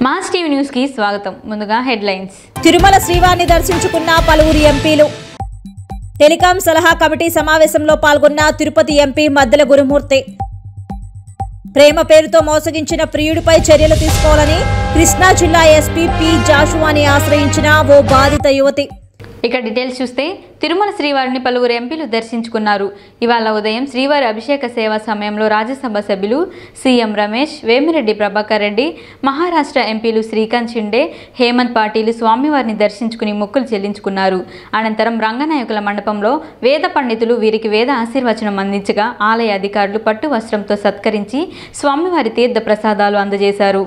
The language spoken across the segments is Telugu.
మాస్ టీవీ న్యూస్ కి స్వాగతం ముందుగా హెడ్లైన్స్ తిరుమల శ్రీవారిని దర్శించుకున్న పలువురు ఎంపీలు టెలికాం సలహా కమిటీ సమావేశంలో పాల్గొన్న తిరుపతి ఎంపీ మద్దెల గురుమూర్తి ప్రేమ పేరుతో మోసగించిన ప్రియుడిపై చర్యలు తీసుకోవాలని కృష్ణా జిల్లా ఎస్పీ పి జాషువాని ఆశ్రయించిన ఓ బాధిత యువతి ఇక డీటెయిల్స్ చూస్తే తిరుమల శ్రీవారిని పలువురు ఎంపీలు దర్శించుకున్నారు ఇవాళ ఉదయం శ్రీవారి అభిషేక సేవ సమయంలో రాజ్యసభ సభ్యులు సీఎం రమేష్ వేమిరెడ్డి ప్రభాకర్ రెడ్డి మహారాష్ట్ర ఎంపీలు శ్రీకాంత్ షిండే హేమంత్ పాటీలు స్వామివారిని దర్శించుకుని మొక్కులు చెల్లించుకున్నారు అనంతరం రంగనాయకుల మండపంలో వేద పండితులు వీరికి వేద ఆశీర్వచనం అందించగా ఆలయ అధికారులు పట్టు వస్త్రంతో సత్కరించి స్వామివారి తీర్థ ప్రసాదాలు అందజేశారు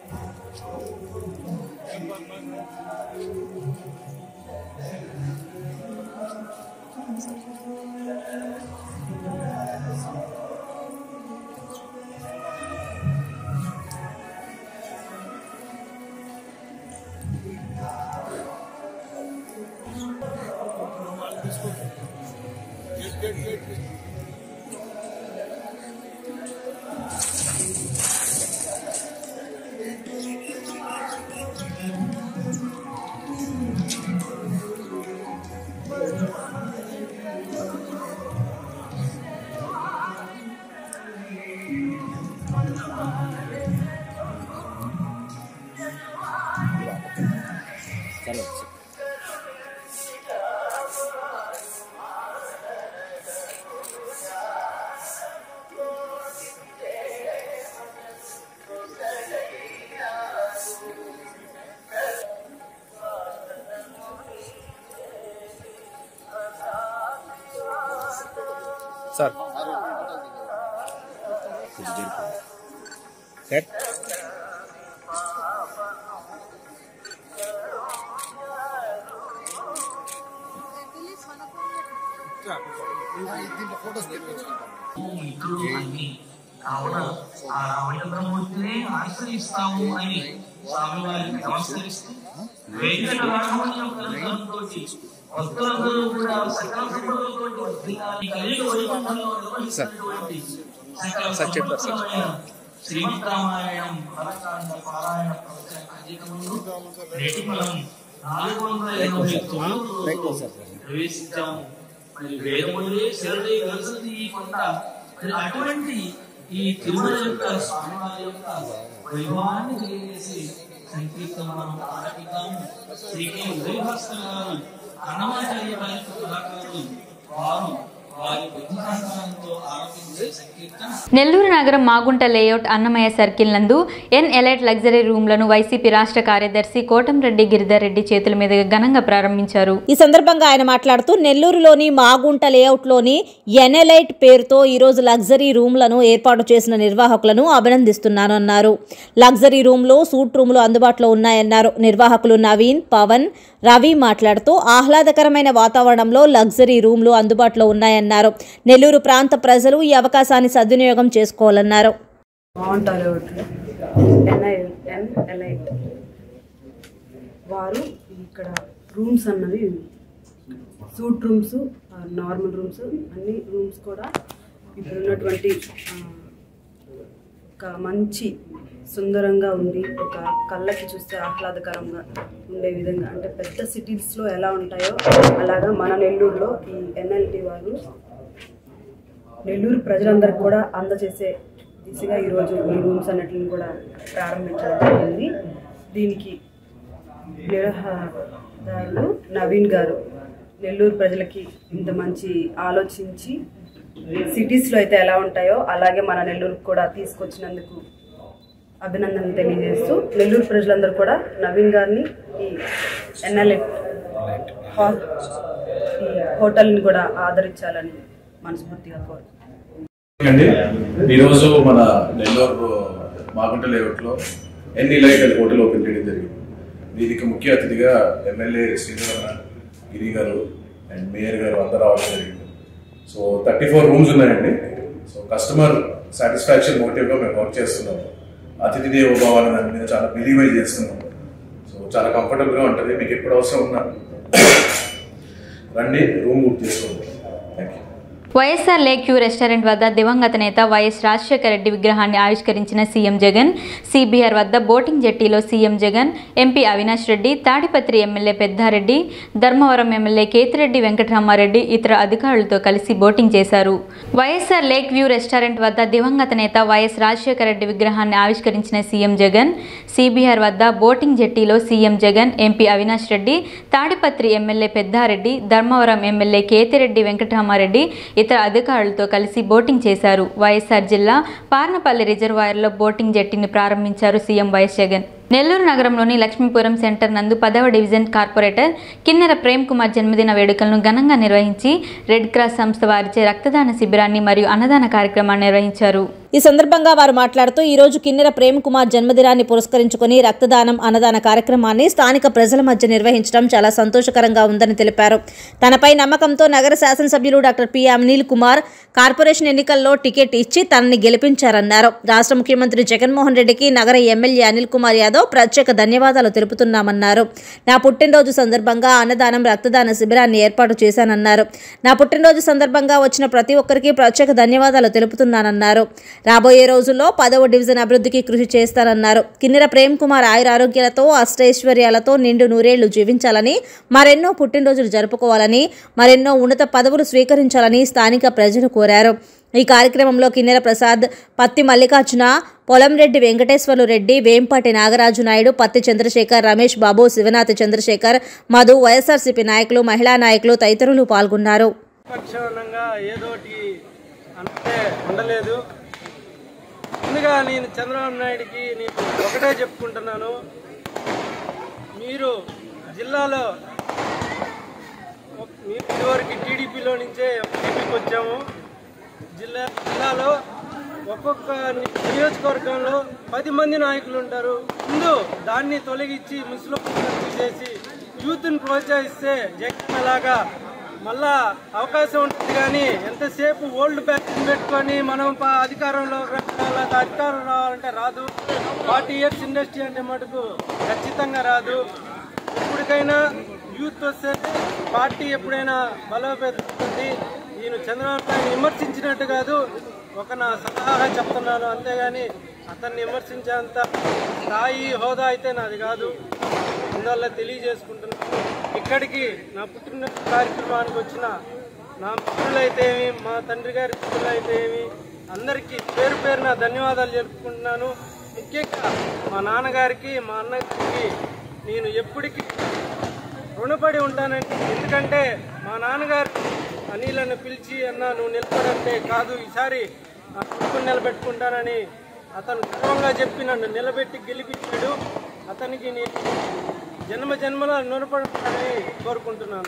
సార్ సార్ మిత్రుడు అని కావున ఆ రామచంద్రమూర్తిని ఆశ్రయిస్తాము అని స్వామివారికి నమస్కరిస్తూ వెంకట రాఘవన్ యొక్క అనుగ్రహంతో భక్తులందరూ కూడా సకల సంపదలతోటి వర్ధిల్లాలి. కలియుగ వైకుంఠంలో నిర్వహిస్తున్నటువంటి సకల సార్ చెప్పారు సార్. సంపన్నమైన శ్రీమద్రామాయణం బాలకాండ పారాయణ ప్రవచన కార్యక్రమంలో నేటి మనం నాలుగు వందల ఎనభై తొమ్మిది ప్రవేశించాము మరి వేదములే శరణి వెలసింది ఈ కొండ మరి అటువంటి ఈ తిరుమల యొక్క స్వామివారి యొక్క వైభవాన్ని తెలియజేసి సంకీర్తన మనం ఆలపిద్దాము శ్రీకే ఉదయభాస్కర్ గారు అన్నమాచార్య వారి యొక్క కళాకారులు వారు వారి బుద్ధికాంతాలతో ఆలపించే సంకీర్తన నెల్లూరు నగరం మాగుంట లేఅవుట్ అన్నమయ్య సర్కిల్ నందు ఎన్ ఎలైట్ లగ్జరీ రూమ్లను వైసీపీ రాష్ట్ర కార్యదర్శి కోటంరెడ్డి గిరిధర్ రెడ్డి చేతుల మీదుగా ఘనంగా ప్రారంభించారు ఈ సందర్భంగా ఆయన మాట్లాడుతూ నెల్లూరులోని మాగుంట లేఅవుట్లోని ఎనెలైట్ పేరుతో ఈరోజు లగ్జరీ రూమ్లను ఏర్పాటు చేసిన నిర్వాహకులను అభినందిస్తున్నాను అన్నారు లగ్జరీ రూమ్లో సూట్ రూమ్లు అందుబాటులో ఉన్నాయన్నారు నిర్వాహకులు నవీన్ పవన్ రవి మాట్లాడుతూ ఆహ్లాదకరమైన వాతావరణంలో లగ్జరీ రూమ్లు అందుబాటులో ఉన్నాయన్నారు నెల్లూరు ప్రాంత ప్రజలు ఈ అవకాశాన్ని సద్వినియోగం చేసుకోవాలన్నారు మౌంట్ అలౌట్లో ఎన్ఐ ఎన్ ఎలైట్ వారు ఇక్కడ రూమ్స్ అన్నవి సూట్ రూమ్స్ నార్మల్ రూమ్స్ అన్ని రూమ్స్ కూడా ఇప్పుడు ఉన్నటువంటి ఆ, ఒక మంచి సుందరంగా ఉండి ఒక కళ్ళకి చూస్తే ఆహ్లాదకరంగా ఉండే విధంగా అంటే పెద్ద సిటీస్లో ఎలా ఉంటాయో అలాగా మన నెల్లూరులో ఈ ఎన్ఎల్టీ వారు నెల్లూరు ప్రజలందరికీ కూడా అందజేసే దిశగా ఈరోజు ఈ రూమ్స్ అన్నిటిని కూడా ప్రారంభించడం జరిగింది దీనికి నిర్వహదారులు నవీన్ గారు నెల్లూరు ప్రజలకి ఇంత మంచి ఆలోచించి సిటీస్లో అయితే ఎలా ఉంటాయో అలాగే మన నెల్లూరుకు కూడా తీసుకొచ్చినందుకు అభినందనలు తెలియజేస్తూ నెల్లూరు ప్రజలందరూ కూడా నవీన్ గారిని ఈ ఎన్ఎల్ఏ ఈ హోటల్ని కూడా ఆదరించాలని మనస్ఫూర్తిగా కోరుతున్నాను అండి ఈరోజు మన నెల్లూరు మాగుంట లేఅవుట్లో ఎన్ని లైట్ అని హోటల్ ఓపెన్ చేయడం జరిగింది దీనికి ముఖ్య అతిథిగా ఎమ్మెల్యే శ్రీధరన్న గిరి గారు అండ్ మేయర్ గారు అందరూ రావడం జరిగింది సో థర్టీ ఫోర్ రూమ్స్ ఉన్నాయండి సో కస్టమర్ సాటిస్ఫాక్షన్ మోటివ్గా మేము వర్క్ చేస్తున్నాము అతిథి దేవోభావాన్ని దాని మీద చాలా బిలీవై చేస్తున్నాం సో చాలా కంఫర్టబుల్గా ఉంటుంది మీకు ఎప్పుడు అవసరం ఉన్నా రండి రూమ్ బుక్ చేసుకోండి thank you YSR lake view restaurant వద్ద దివంగత నేత వైఎస్ రాజశేఖర రెడ్డి విగ్రహాన్ని ఆవిష్కరించిన సీఎం జగన్ సిబిఆర్ వద్ద బోటింగ్ జెట్టీలో CM Jagan MP Avinash Reddy Tadipatri MLA Peddareddy Dharmavaram MLA Kethireddy Venkatarama Reddy ఇతర అధికారులతో కలిసి బోటింగ్ చేశారు వైఎస్ఆర్ లేక్ వ్యూ రెస్టారెంట్ వద్ద దివంగత నేత వైఎస్ రాజశేఖర రెడ్డి విగ్రహాన్ని ఆవిష్కరించిన సీఎం జగన్ సిబిఆర్ వద్ద బోటింగ్ జెట్టీలో CM Jagan MP Avinash Reddy Tadipatri MLA Peddareddy Dharmavaram MLA Kethireddy Venkatarama Reddy ఇతర అధికారులతో కలిసి బోటింగ్ చేశారు వైఎస్ఆర్ జిల్లా పార్నపల్లి రిజర్వాయర్లో బోటింగ్ జెట్టీని ప్రారంభించారు సీఎం వైఎస్ జగన్ నెల్లూరు నగరంలోని లక్ష్మీపురం సెంటర్ నందు పదవ డివిజన్ కార్పొరేటర్ కిన్నెర ప్రేమ్ కుమార్ జన్మదిన వేడుకలను ఘనంగా నిర్వహించి రెడ్ క్రాస్ సంస్థ వారిచే రక్తదాన శిబిరాన్ని మరియు అన్నదాన కార్యక్రమాన్ని నిర్వహించారు ఈ సందర్భంగా వారు మాట్లాడుతూ ఈ రోజు కిన్నెర ప్రేమ్ కుమార్ జన్మదినాన్ని పురస్కరించుకుని రక్తదానం అన్నదాన కార్యక్రమాన్ని స్థానిక ప్రజల మధ్య నిర్వహించడం చాలా సంతోషకరంగా ఉందని తెలిపారు తనపై నమ్మకంతో నగర శాసనసభ్యులు doctor P Anil Kumar corporation ఎన్నికల్లో టికెట్ ఇచ్చి తనని గెలిపించారన్నారు రాష్ట్ర ముఖ్యమంత్రి జగన్మోహన్ రెడ్డికి నగర ఎమ్మెల్యే అనిల్ కుమార్ యాదవ్ ప్రత్యేక ధన్యవాదాలు తెలుపుతున్నామన్నారు నా పుట్టినరోజు సందర్భంగా అన్నదానం రక్తదాన శిబిరాన్ని ఏర్పాటు చేశానన్నారు నా పుట్టినరోజు సందర్భంగా వచ్చిన ప్రతి ఒక్కరికి ప్రత్యేక ధన్యవాదాలు తెలుపుతున్నానన్నారు రాబోయే రోజుల్లో పదవ డివిజన్ అభివృద్ధికి కృషి చేస్తానన్నారు కిన్నెర ప్రేమ్ కుమార్ ఆయుర ఆరోగ్యాలతో అష్టైశ్వర్యాలతో నిండు నూరేళ్లు జీవించాలని మరెన్నో పుట్టినరోజులు జరుపుకోవాలని మరెన్నో ఉన్నత పదవులు స్వీకరించాలని స్థానిక ప్రజలు కోరారు ఈ కార్యక్రమంలో కిన్నెర ప్రసాద్ పత్తి మల్లికార్జున పొలంరెడ్డి వెంకటేశ్వర్లు రెడ్డి వేంపాటి నాగరాజు నాయుడు పత్తి చంద్రశేఖర్ రమేష్ బాబు శివనాథ్ చంద్రశేఖర్ మధు వైఎస్ఆర్సీపీ నాయకులు మహిళా నాయకులు తదితరులు పాల్గొన్నారు పక్షానంగా ఏదోటి అంటే ఉండలేదు ముందుగా నేను చంద్రబాబు నాయుడికి నేను ఒకటే చెప్పుకుంటున్నాను మీరు జిల్లాలో ఒక- మీరు ఇదివరకు టీడీపీలో నుంచే టీడీపీకి వచ్చాము జిల్లా జిల్లాలో ఒక్కొక్క ని- నియోజకవర్గంలో పది మంది నాయకులు ఉంటారు ముందు దాన్ని తొలగించి ముస్లిం చేసి యూత్ని ప్రోత్సహిస్తే జగన్ లాగా మళ్ళా అవకాశం ఉంటుంది కానీ ఎంతసేపు ఓల్డ్ బ్యాక్ పెట్టుకొని మనం ప- అధికారంలో రావాలా, అధికారం రావాలంటే రాదు ఫార్టీ ఇయర్స్ ఇండస్ట్రీ అంటే మటుకు ఖచ్చితంగా రాదు ఎప్పటికైనా యూత్ వస్తే పార్టీ ఎప్పుడైనా బలోపేతుంది నేను చంద్రబాబు నాయుడు విమర్శించినట్టు కాదు ఒక నా సలహాగా చెప్తున్నాను అంతేగాని అతన్ని విమర్శించేంత స్థాయి హోదా అయితే నాది కాదు అందువల్ల తెలియజేసుకుంటున్నాను ఇక్కడికి నా పుట్టిన కార్యక్రమానికి వచ్చిన నా మిత్రులైతేమి మా తండ్రి గారి మిత్రులైతేమి అందరికీ పేరు పేరున ధన్యవాదాలు జరుపుకుంటున్నాను ముఖ్యంగా మా నాన్నగారికి మా అన్నగారికి నేను ఎప్పటికీ రుణపడి ఉంటానండి ఎందుకంటే మా నాన్నగారు అనిలను పిలిచి అన్న నువ్వు నిలబడంటే కాదు ఈసారి నా కొడుకుని నిలబెట్టుకుంటానని అతను గర్వంగా చెప్పి నన్ను నిలబెట్టి గెలిపించాడు అతనికి నేను జన్మ జన్మల రుణపడాలని కోరుకుంటున్నాను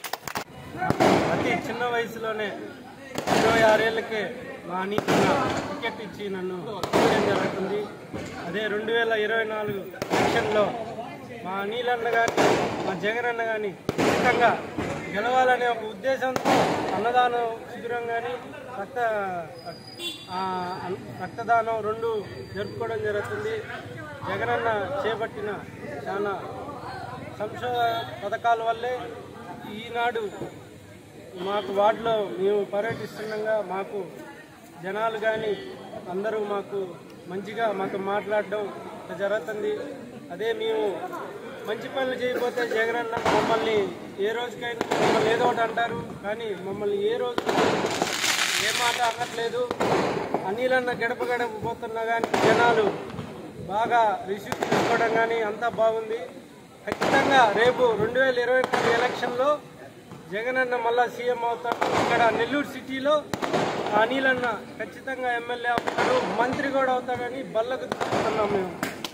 అతి చిన్న వయసులోనే ఇరవై ఆరేళ్లకే మా అనిత టికెట్ ఇచ్చి నన్ను చేయడం జరుగుతుంది అదే రెండు వేల ఇరవై నాలుగు ఎలక్షన్లో మా అనిల్ అన్న కానీ మా జగన్ అన్న కానీ ఖచ్చితంగా గెలవాలనే ఒక ఉద్దేశంతో అన్నదానం శిబిరం కానీ రక్త ఆ, రక్తదానం రెండు జరుపుకోవడం జరుగుతుంది జగనన్న చేపట్టిన చాలా సంక్షేమ పథకాల వల్లే ఈనాడు మాకు వార్డులో మేము పర్యటిస్తుండగా మాకు జనాలు కానీ అందరూ మాకు మంచిగా మాతో మాట్లాడడం ఇట్లా జరుగుతుంది అదే మేము మంచి పనులు చేయకపోతే జగనన్న మమ్మల్ని ఏ రోజుకైనా మమ్మల్ని ఏదో ఒకటి అంటారు కానీ మమ్మల్ని ఏ రోజు ఏ మాట అనట్లేదు అనిలన్న గడప గడప పోతున్నా కానీ జనాలు బాగా రిసీవ్ చేసుకోవడం కానీ అంతా బాగుంది ఖచ్చితంగా రేపు రెండు వేల ఇరవై నాలుగు ఎలక్షన్లో జగన్ అన్న మళ్ళా సీఎం అవుతాడు ఇక్కడ నెల్లూరు సిటీలో అనిల్ అన్న ఖచ్చితంగా ఎమ్మెల్యే అవుతాడు మంత్రి కూడా అవుతాడని బల్లకు తీసుకున్నాం మేము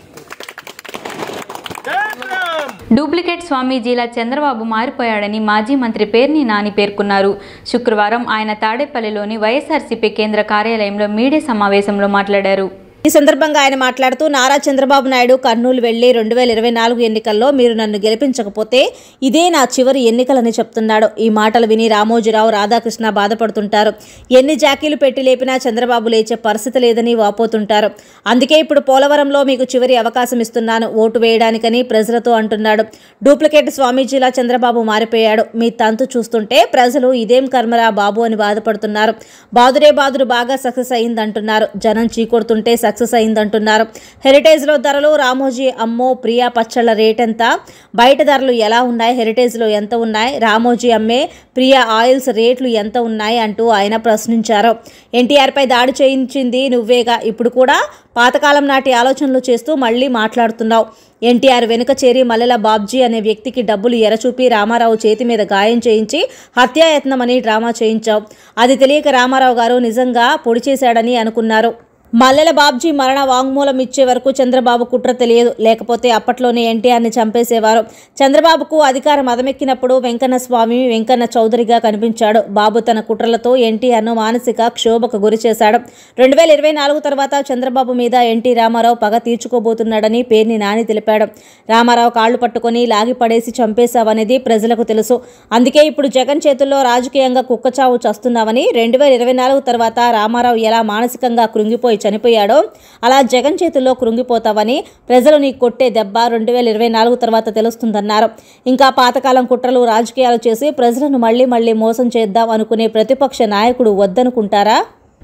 డూప్లికేట్ స్వామీజీల చంద్రబాబు మారిపోయాడని మాజీ మంత్రి పేర్ని నాని పేర్కొన్నారు శుక్రవారం ఆయన తాడేపల్లిలోని వైఎస్ఆర్సీపీ కేంద్ర కార్యాలయంలో మీడియా సమావేశంలో మాట్లాడారు ఈ సందర్భంగా ఆయన మాట్లాడుతూ నారా చంద్రబాబు నాయుడు కర్నూలు వెళ్లి రెండు వేల ఇరవై నాలుగు ఎన్నికల్లో మీరు నన్ను గెలిపించకపోతే ఇదే నా చివరి ఎన్నికలని చెప్తున్నాడు ఈ మాటలు విని రామోజీరావు రాధాకృష్ణ బాధపడుతుంటారు ఎన్ని జాకీలు పెట్టి లేపినా చంద్రబాబు లేచే పరిస్థితి లేదని వాపోతుంటారు అందుకే ఇప్పుడు పోలవరంలో మీకు చివరి అవకాశం ఇస్తున్నాను ఓటు వేయడానికని ప్రజలతో అంటున్నాడు డూప్లికేట్ స్వామీజీలా చంద్రబాబు మారిపోయాడు మీ తంతు చూస్తుంటే ప్రజలు ఇదేం కర్మరా బాబు అని బాధపడుతున్నారు బాదురే బాదురు బాగా సక్సెస్ అయిందంటున్నారు జనం చీకొడుతుంటే సక్సెస్ అయిందంటున్నారు హెరిటేజ్లో ధరలు రామోజీ అమ్మో ప్రియా పచ్చళ్ళ రేట్ ఎంత బయట ధరలు ఎలా ఉన్నాయి హెరిటేజ్లో ఎంత ఉన్నాయి రామోజీ అమ్మే ప్రియా ఆయిల్స్ రేట్లు ఎంత ఉన్నాయి అంటూ ఆయన ప్రశ్నించారు ఎన్టీఆర్పై దాడి చేయించింది నువ్వేగా ఇప్పుడు కూడా పాతకాలం నాటి ఆలోచనలు చేస్తూ మళ్ళీ మాట్లాడుతున్నావు ఎన్టీఆర్ వెనుక చేరి మల్లెల బాబ్జీ అనే వ్యక్తికి డబ్బులు ఎరచూపి రామారావు చేతి మీద గాయం చేయించి హత్యాయత్నమని డ్రామా చేయించావు అది తెలియక రామారావు గారు నిజంగా పొడి చేశాడని అనుకున్నారు మల్లెల బాబ్జీ మరణ వాంగ్మూలం ఇచ్చే వరకు చంద్రబాబు కుట్ర తెలియదు లేకపోతే అప్పట్లోనే ఎన్టీఆర్ని చంపేసేవారు చంద్రబాబుకు అధికారం అదమెక్కినప్పుడు వెంకన్న స్వామి వెంకన్న చౌదరిగా కనిపించాడు బాబు తన కుట్రలతో ఎన్టీఆర్ను మానసిక క్షోభకు గురి చేశాడు రెండు వేల ఇరవై నాలుగు తర్వాత చంద్రబాబు మీద ఎన్టీ రామారావు పగ తీర్చుకోబోతున్నాడని పేర్ని నాని తెలిపాడు రామారావు కాళ్లు పట్టుకొని లాగి పడేసి చంపేశావనేది ప్రజలకు తెలుసు అందుకే ఇప్పుడు జగన్ చేతుల్లో రాజకీయంగా కుక్కచావు చస్తున్నావని రెండు వేల ఇరవై నాలుగు తర్వాత రామారావు ఎలా మానసికంగా కృంగిపోయి చనిపోయాడో అలా జగన్ చేతుల్లో కృంగిపోతావని ప్రజలు నీ కొట్టే దెబ్బ రెండు వేల ఇరవై నాలుగు తర్వాత తెలుస్తుందన్నారు ఇంకా పాతకాలం కుట్రలు రాజకీయాలు చేసి ప్రజలను మళ్ళీ మళ్ళీ మోసం చేద్దాం అనుకునే ప్రతిపక్ష నాయకుడు వద్దనుకుంటారా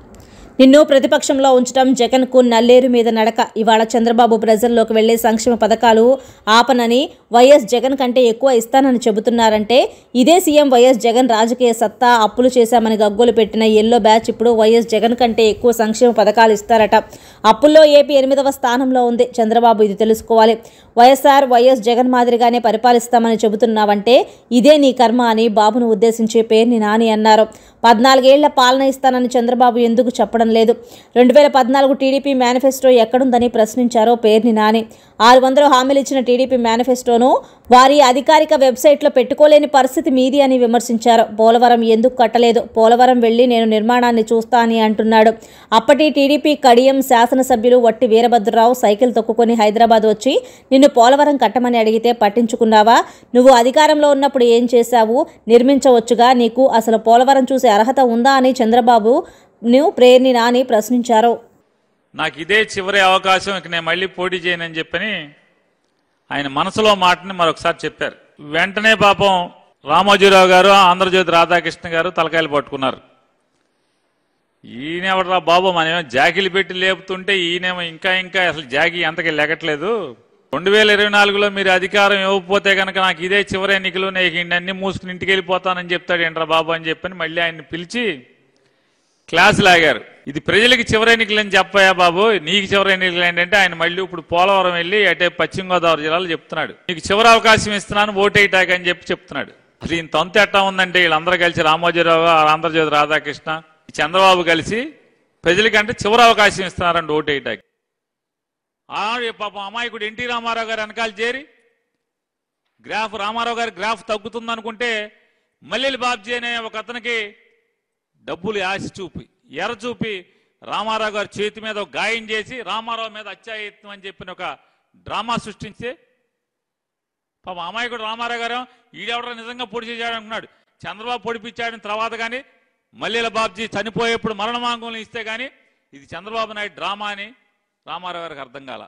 నిన్ను ప్రతిపక్షంలో ఉంచడం జగన్కు నల్లేరు మీద నడక ఇవాళ చంద్రబాబు ప్రజల్లోకి వెళ్లే సంక్షేమ పథకాలు ఆపనని వైఎస్ జగన్ కంటే ఎక్కువ ఇస్తానని చెబుతున్నారంటే ఇదే సీఎం వైఎస్ జగన్ రాజకీయ సత్తా అప్పులు చేశామని గగ్గోలు పెట్టిన ఎల్లో బ్యాచ్ ఇప్పుడు వైఎస్ జగన్ కంటే ఎక్కువ సంక్షేమ పథకాలు ఇస్తారట అప్పుల్లో ఏపీ ఎనిమిదవ స్థానంలో ఉంది చంద్రబాబు ఇది తెలుసుకోవాలి వైఎస్ఆర్ వైఎస్ జగన్ మాదిరిగానే పరిపాలిస్తామని చెబుతున్నావంటే ఇదే నీ కర్మ అని బాబును ఉద్దేశించి పేర్ని నాని అన్నారు పద్నాలుగేళ్ల పాలన ఇస్తానని చంద్రబాబు ఎందుకు చెప్పడం లేదు రెండు వేల పద్నాలుగు టీడీపీ మేనిఫెస్టో ఎక్కడుందని ప్రశ్నించారో పేర్ని నాని ఆరు వందలు హామీలు ఇచ్చిన టీడీపీ మేనిఫెస్టోను వారి అధికారిక వెబ్సైట్లో పెట్టుకోలేని పరిస్థితి మీది అని విమర్శించారు పోలవరం ఎందుకు కట్టలేదు పోలవరం వెళ్లి నేను నిర్మాణాన్ని చూస్తా అని అంటున్నాడు అప్పటి టీడీపీ కడియం శాసనసభ్యులు వట్టి వీరభద్రరావు సైకిల్ తొక్కుకొని హైదరాబాద్ వచ్చి నిన్ను పోలవరం కట్టమని అడిగితే పట్టించుకున్నావా నువ్వు అధికారంలో ఉన్నప్పుడు ఏం చేశావు నిర్మించవచ్చుగా నీకు అసలు పోలవరం చూసే అర్హత ఉందా అని చంద్రబాబు నువ్వు ప్రేర్ని నాని ప్రశ్నించారు నాకు ఇదే చివరి అవకాశం ఇక నేను మళ్ళీ పోటీ చేయనని చెప్పని ఆయన మనసులో మాటని మరొకసారి చెప్పారు వెంటనే పాపం రామోజీరావు గారు ఆంధ్రజ్యోతి రాధాకృష్ణ గారు తలకాయలు పట్టుకున్నారు ఈయనెవడరా బాబు మనమేమో జాకీలు పెట్టి లేపుతుంటే ఈయనేమో ఇంకా ఇంకా అసలు జాకీ ఎంతకి లెగట్లేదు రెండు వేల ఇరవై నాలుగులో మీరు అధికారం ఇవ్వకపోతే కనుక నాకు ఇదే చివరి ఎన్నికలు నేను అన్ని మూసుకుని ఇంటికి వెళ్ళిపోతానని చెప్తాడు ఏంట్రా బాబు అని చెప్పని మళ్ళీ ఆయన్ని పిలిచి క్లాస్ లాగారు ఇది ప్రజలకి చివరి ఎన్నికలు అని చెప్పయా బాబు నీకు చివరి ఎన్నికలు ఏంటంటే ఆయన మళ్ళీ ఇప్పుడు పోలవరం వెళ్ళి అటే పశ్చిమ గోదావరి జిల్లాలో చెప్తున్నాడు నీకు చివరి అవకాశం ఇస్తున్నాను ఓటేయటాక అని చెప్పి చెప్తున్నాడు అసలు ఈయన తొంత ఎట్టా ఉందంటే వీళ్ళందరూ కలిసి రామోజీరావు ఆంధ్రజ్యోతి రాధాకృష్ణ ఈ చంద్రబాబు కలిసి ప్రజలకంటే చివరి అవకాశం ఇస్తున్నారండి ఓటేయటాకి ఆ పాపం అమాయకుడు ఎన్టీ రామారావు గారు వెనకాల చేరి గ్రాఫ్ రామారావు గారి గ్రాఫ్ తగ్గుతుంది అనుకుంటే మల్లెలి బాబ్జీ అనే ఒక అతనికి డబ్బులు ఆశ చూపి ఎర చూపి రామారావు గారి చేతి మీద ఒక గాయం చేసి రామారావు మీద అత్యాయత్నం అని చెప్పిన ఒక డ్రామా సృష్టించి పాపం అమాయకుడు రామారావు గారు ఈడెవడో నిజంగా పొడి చేశాడు అనుకున్నాడు చంద్రబాబు పొడిపించాడని తర్వాత కానీ మల్లెల బాబ్జీ చనిపోయేప్పుడు మరణ మాంగంలో ఇస్తే కానీ ఇది చంద్రబాబు నాయుడు డ్రామా అని రామారావు గారికి అర్థం కాల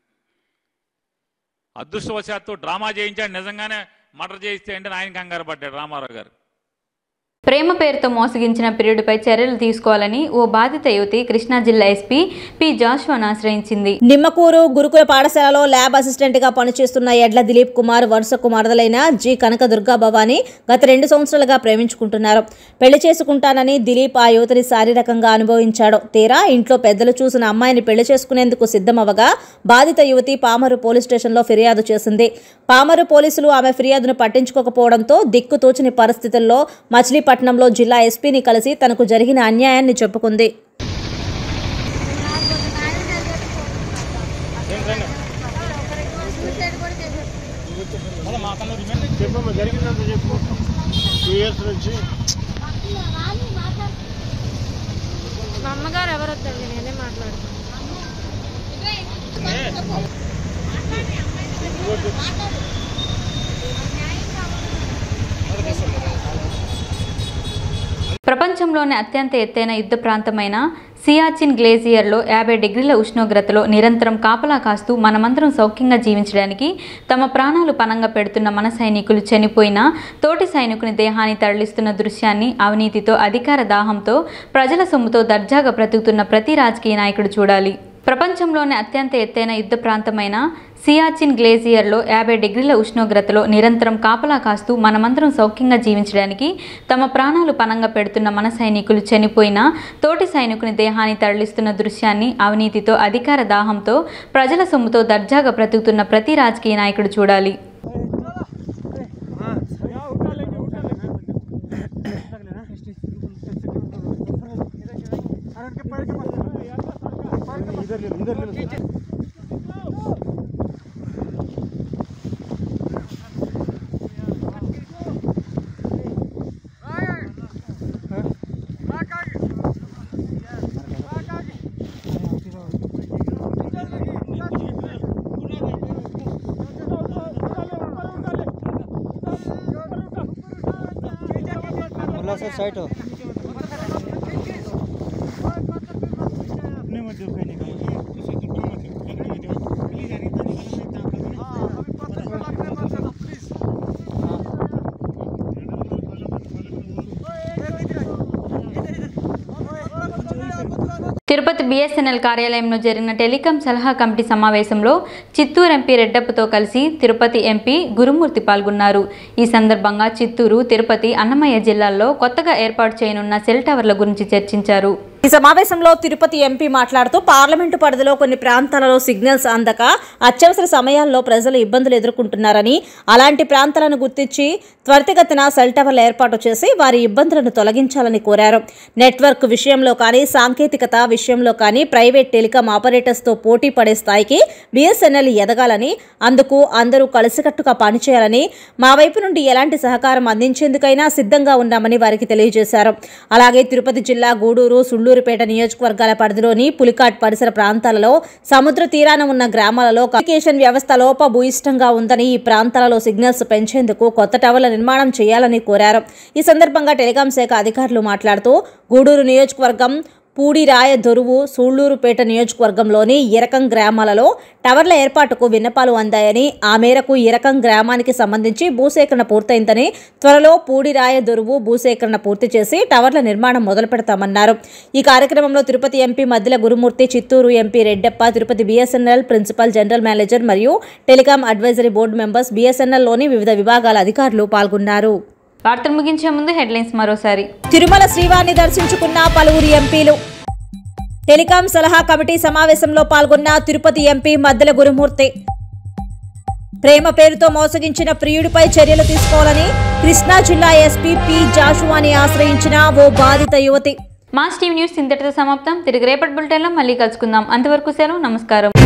అదృష్టవశాత్తు డ్రామా చేయించాడు నిజంగానే మర్డర్ చేయిస్తే అంటే ఆయన కంగారు పడ్డాడు రామారావు గారు ప్రేమ పేరుతో మోసగించిన పీరియడ్పై చర్యలు తీసుకోవాలని ఓ బాధిత యువతి కృష్ణా జిల్లా ఎస్పీ పి జాషువాను ఆశ్రయించింది నిమ్మకూరు గురుకుల పాఠశాలలో ల్యాబ్ అసిస్టెంట్ గా పనిచేస్తున్న ఎడ్ల దిలీప్ కుమార్ వరుసకు మరదలైన జి కనక దుర్గా భవాని గత రెండు సంవత్సరాలుగా ప్రేమించుకుంటున్నారు పెళ్లి చేసుకుంటానని దిలీప్ ఆ యువతిని శారీరకంగా అనుభవించాడు తీరా ఇంట్లో పెద్దలు చూసిన అమ్మాయిని పెళ్లి చేసుకునేందుకు సిద్ధమవగా బాధిత యువతి పామరు పోలీస్ స్టేషన్లో ఫిర్యాదు చేసింది పామరు పోలీసులు ఆమె ఫిర్యాదును పట్టించుకోకపోవడంతో దిక్కుతోచని పరిస్థితుల్లో మచిలీపట్నంలో జిల్లా ఎస్పీని కలిసి తనకు జరిగిన అన్యాయాన్ని చెప్పుకుంది చెప్పమ్మా జరిగిందంత చెప్పు టూ ఇయర్స్ నుంచి మా అమ్మగారు ఎవరు వద్దండి నేనే మాట్లాడతాను ప్రపంచంలోనే అత్యంత ఎత్తైన యుద్ధ ప్రాంతమైన సియాచిన్ గ్లేజియర్లో యాభై డిగ్రీల ఉష్ణోగ్రతలో నిరంతరం కాపలా కాస్తూ మనమందరం సౌఖ్యంగా జీవించడానికి తమ ప్రాణాలు పనంగా పెడుతున్న మన సైనికులు చనిపోయిన తోటి సైనికుని దేహాన్ని తరలిస్తున్న దృశ్యాన్ని అవినీతితో అధికార దాహంతో ప్రజల సొమ్ముతో దర్జాగా బ్రతుకుతున్న ప్రతి రాజకీయ నాయకుడు చూడాలి ప్రపంచంలోనే అత్యంత ఎత్తైన యుద్ధ ప్రాంతమైన సియాచిన్ గ్లేజియర్లో యాభై డిగ్రీల ఉష్ణోగ్రతలో నిరంతరం కాపలా కాస్తూ మనమందరం సౌఖ్యంగా జీవించడానికి తమ ప్రాణాలు పనంగా పెడుతున్న మన సైనికులు చనిపోయిన తోటి సైనికుని దేహాన్ని తరలిస్తున్న దృశ్యాన్ని అవినీతితో అధికార దాహంతో ప్రజల సొమ్ముతో దర్జాగా బ్రతుకుతున్న ప్రతి రాజకీయ నాయకుడు చూడాలి साइड हो తిరుపతి బిఎస్ఎన్ఎల్ కార్యాలయంలో జరిగిన టెలికాం సలహా కమిటీ సమావేశంలో చిత్తూరు ఎంపీ రెడ్డప్పతో కలిసి తిరుపతి ఎంపీ గురుమూర్తి పాల్గొన్నారు ఈ సందర్భంగా చిత్తూరు తిరుపతి అన్నమయ్య జిల్లాల్లో కొత్తగా ఏర్పాటు చేయనున్న సెల్ టవర్ల గురించి చర్చించారు ఈ సమావేశంలో తిరుపతి ఎంపీ మాట్లాడుతూ పార్లమెంటు పరిధిలో కొన్ని ప్రాంతాలలో సిగ్నల్స్ అందక అత్యవసర సమయాల్లో ప్రజలు ఇబ్బందులు ఎదుర్కొంటున్నారని అలాంటి ప్రాంతాలను గుర్తించి త్వరితగతిన సెల్ టవర్ల ఏర్పాటు చేసి వారి ఇబ్బందులను తొలగించాలని కోరారు నెట్వర్క్ విషయంలో కానీ సాంకేతికత విషయంలో కానీ ప్రైవేట్ టెలికాం ఆపరేటర్స్తో పోటీ పడే స్థాయికి బిఎస్ఎన్ఎల్ ఎదగాలని అందుకు అందరూ కలిసికట్టుగా పనిచేయాలని మా వైపు నుండి ఎలాంటి సహకారం అందించేందుకైనా సిద్ధంగా ఉన్నామని వారికి తెలియజేశారు అలాగే తిరుపతి జిల్లా గూడూరు సుళ్లూరుపేట నియోజకవర్గాల పరిధిలోని పులికాట్ పరిసర ప్రాంతాలలో సముద్ర తీరాన ఉన్న గ్రామాలలో కమ్యూనికేషన్ వ్యవస్థ లోపభూయిష్టంగా ఉందని ఈ ప్రాంతాలలో సిగ్నల్స్ పెంచేందుకు కొత్త టవర్ల నిర్మాణం చేయాలని కోరారు ఈ సందర్భంగా టెలికాం శాఖ అధికారులు మాట్లాడుతూ గూడూరు నియోజకవర్గం పూడిరాయ దొరువు సూళ్లూరుపేట నియోజకవర్గంలోని ఇరకం గ్రామాలలో టవర్ల ఏర్పాటుకు విన్నపాలు అందాయని ఆ మేరకు ఇరకం గ్రామానికి సంబంధించి భూసేకరణ పూర్తయిందని త్వరలో పూడిరాయ దొరువు భూసేకరణ పూర్తి చేసి టవర్ల నిర్మాణం మొదలు పెడతామన్నారు ఈ కార్యక్రమంలో Tirupati MP Maddila Gurumoorthy Chittoor MP Reddappa Tirupati BSNL principal general manager మరియు టెలికాం అడ్వైజరీ బోర్డు మెంబర్స్ బీఎస్ఎన్ఎల్లోని వివిధ విభాగాల అధికారులు పాల్గొన్నారు వార్తలు ముగించే ముందు హెడ్లైన్స్ మరోసారి తిరుమల శ్రీవారిని దర్శించుకున్న పలువురు ఎంపీలు టెలికాం సలహా కమిటీ సమావేశంలో పాల్గొన్న తిరుపతి ఎంపీ మద్దెల గురుమూర్తి ప్రేమ పేరుతో మోసగించిన ప్రియుడిపై చర్యలు తీసుకోవాలని కృష్ణా జిల్లా ఎస్పీ పి జాషువాని ఆశ్రయించిన ఓ బాధిత యువతి మాస్ టీవీ న్యూస్ ఇంతటితో సమాప్తం తిరిగి రేపటి బులెటిన్లో మళ్ళీ కలుసుకుందాం అంతవరకు సెలవు నమస్కారం